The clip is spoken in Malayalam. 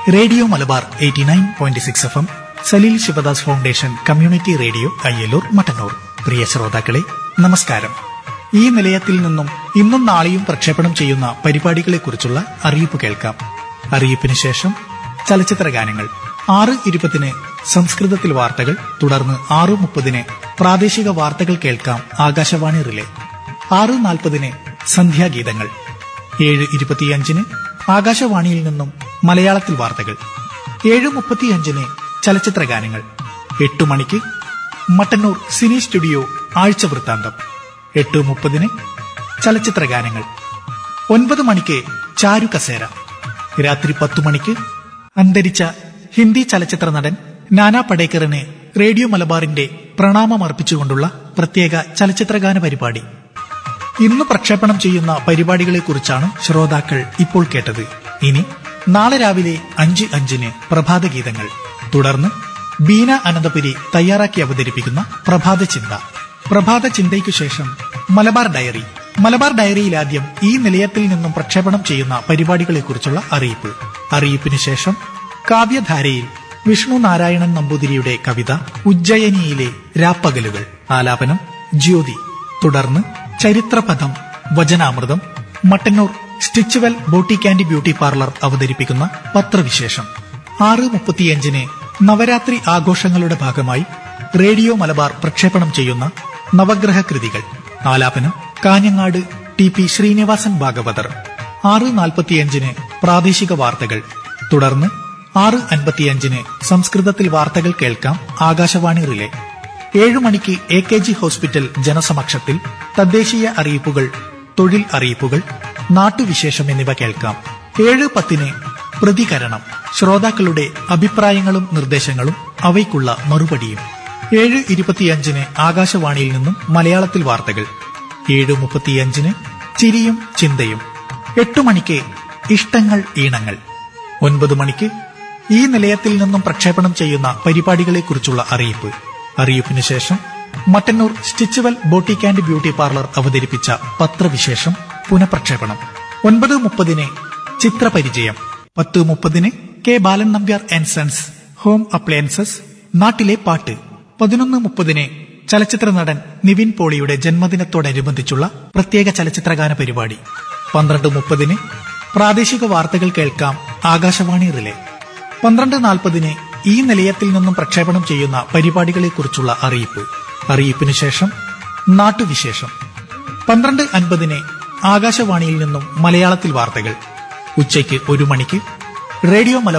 radio Malabar eighty nine point six F M Saleel Sivadas foundation community radio Ayyaloor Mattannur പ്രിയ ശ്രോതാക്കളെ നമസ്കാരം ഈ നിലയത്തിൽ നിന്നും ഇന്നും നാളെയും പ്രക്ഷേപണം ചെയ്യുന്ന പരിപാടികളെക്കുറിച്ചുള്ള അറിയിപ്പ് കേൾക്കാം അറിയിപ്പിന് ശേഷം ചലച്ചിത്ര ഗാനങ്ങൾ ആറ് ഇരുപതിന് സംസ്കൃതത്തിൽ വാർത്തകൾ തുടർന്ന് ആറ് മുപ്പതിന് പ്രാദേശിക വാർത്തകൾ കേൾക്കാം ആകാശവാണി റിലേ ആറ് നാൽപ്പതിന് സന്ധ്യാഗീതങ്ങൾ ഏഴ് ഇരുപത്തിയഞ്ചിന് ആകാശവാണിയിൽ നിന്നും മലയാളത്തിൽ വാർത്തകൾ ഏഴ് മുപ്പത്തിയഞ്ചിന് ചലച്ചിത്ര ഗാനങ്ങൾ എട്ടു മണിക്ക് മട്ടന്നൂർ സിനി സ്റ്റുഡിയോ ആഴ്ച വൃത്താന്തം എട്ട് മുപ്പതിന് ചലച്ചിത്ര ഗാനങ്ങൾ ഒൻപത് മണിക്ക് ചാരു കസേര രാത്രി പത്തു മണിക്ക് അന്തരിച്ച ഹിന്ദി ചലച്ചിത്ര നടൻ നാനാ പടേക്കറിന് റേഡിയോ മലബാറിന്റെ പ്രണാമം അർപ്പിച്ചുകൊണ്ടുള്ള പ്രത്യേക ചലച്ചിത്രഗാന പരിപാടി ഇന്ന് പ്രക്ഷേപണം ചെയ്യുന്ന പരിപാടികളെക്കുറിച്ചാണ് ശ്രോതാക്കൾ ഇപ്പോൾ കേട്ടത് ഇനി നാളെ രാവിലെ അഞ്ച് അഞ്ചിന് പ്രഭാത ഗീതങ്ങൾ തുടർന്ന് ബീന അനന്തപുരി തയ്യാറാക്കി അവതരിപ്പിക്കുന്ന പ്രഭാത ചിന്ത പ്രഭാത ചിന്തയ്ക്കു ശേഷം മലബാർ ഡയറി മലബാർ ഡയറിയിൽ ആദ്യം ഈ നിലയത്തിൽ നിന്നും പ്രക്ഷേപണം ചെയ്യുന്ന പരിപാടികളെക്കുറിച്ചുള്ള അറിയിപ്പ് അറിയിപ്പിന് ശേഷം കാവ്യധാരയിൽ വിഷ്ണു നാരായണൻ നമ്പൂതിരിയുടെ കവിത ഉജ്ജയിനിയിലെ രാപ്പകലുകൾ ആലാപനം ജ്യോതി തുടർന്ന് ചരിത്രപഥം വചനാമൃതം Mattannur Stitchual boutique and beauty parlour അവതരിപ്പിക്കുന്ന പത്രവിശേഷം ആറ് മുപ്പത്തിയഞ്ചിന് നവരാത്രി ആഘോഷങ്ങളുടെ ഭാഗമായി റേഡിയോ മലബാർ പ്രക്ഷേപണം ചെയ്യുന്ന നവഗ്രഹ കൃതികൾ ആലാപനം കാഞ്ഞങ്ങാട് ടി പി ശ്രീനിവാസൻ ഭാഗവതർ ആറ് നാൽപ്പത്തിയഞ്ചിന് പ്രാദേശിക വാർത്തകൾ തുടർന്ന് ആറ് അൻപത്തിയഞ്ചിന് സംസ്കൃതത്തിൽ വാർത്തകൾ കേൾക്കാം ആകാശവാണി റിലേ ഏഴു മണിക്ക് എ കെ ജി ഹോസ്പിറ്റൽ ജനസമക്ഷത്തിൽ തദ്ദേശീയ അറിയിപ്പുകൾ തൊഴിൽ അറിയിപ്പുകൾ നാട്ടുവിശേഷം എന്നിവ കേൾക്കാം ഏഴ് പത്തിന് പ്രതികരണം ശ്രോതാക്കളുടെ അഭിപ്രായങ്ങളും നിർദ്ദേശങ്ങളും അവയ്ക്കുള്ള മറുപടിയും ഏഴ് ഇരുപത്തിയഞ്ചിന് ആകാശവാണിയിൽ നിന്നും മലയാളത്തിൽ വാർത്തകൾ ഏഴ് മുപ്പത്തിയഞ്ചിന് ചിരിയും ചിന്തയും എട്ടു മണിക്ക് ഇഷ്ടങ്ങൾ ഈണങ്ങൾ ഒൻപത് മണിക്ക് ഈ നിലയത്തിൽ നിന്നും പ്രക്ഷേപണം ചെയ്യുന്ന പരിപാടികളെക്കുറിച്ചുള്ള അറിയിപ്പ് അറിയിപ്പിന് ശേഷം Mattannur Stitchual boutique and beauty parlour അവതരിപ്പിച്ച പത്രവിശേഷം പുനഃപ്രക്ഷേപണം ഒൻപത് മുപ്പതിന് ചിത്രപരിചയം പത്ത് മുപ്പതിന് K Balan Nambiar and sons home appliances നാട്ടിലെ പാട്ട് പതിനൊന്ന് മുപ്പതിന് ചലച്ചിത്ര നടൻ നിവിൻ പോളിയുടെ ജന്മദിനത്തോടനുബന്ധിച്ചുള്ള പ്രത്യേക ചലച്ചിത്രഗാന പരിപാടി പന്ത്രണ്ട് മുപ്പതിന് പ്രാദേശിക വാർത്തകൾ കേൾക്കാം ആകാശവാണി റിലേ പന്ത്രണ്ട് നാൽപ്പതിന് ഈ നിലയത്തിൽ നിന്നും പ്രക്ഷേപണം ചെയ്യുന്ന പരിപാടികളെക്കുറിച്ചുള്ള അറിയിപ്പ് അറിയിപ്പിന് ശേഷം നാട്ടുവിശേഷം പന്ത്രണ്ട് അൻപതിന് ആകാശവാണിയിൽ നിന്നും മലയാളത്തിൽ വാർത്തകൾ ഉച്ചയ്ക്ക് ഒരു മണിക്ക് റേഡിയോ മലബാർ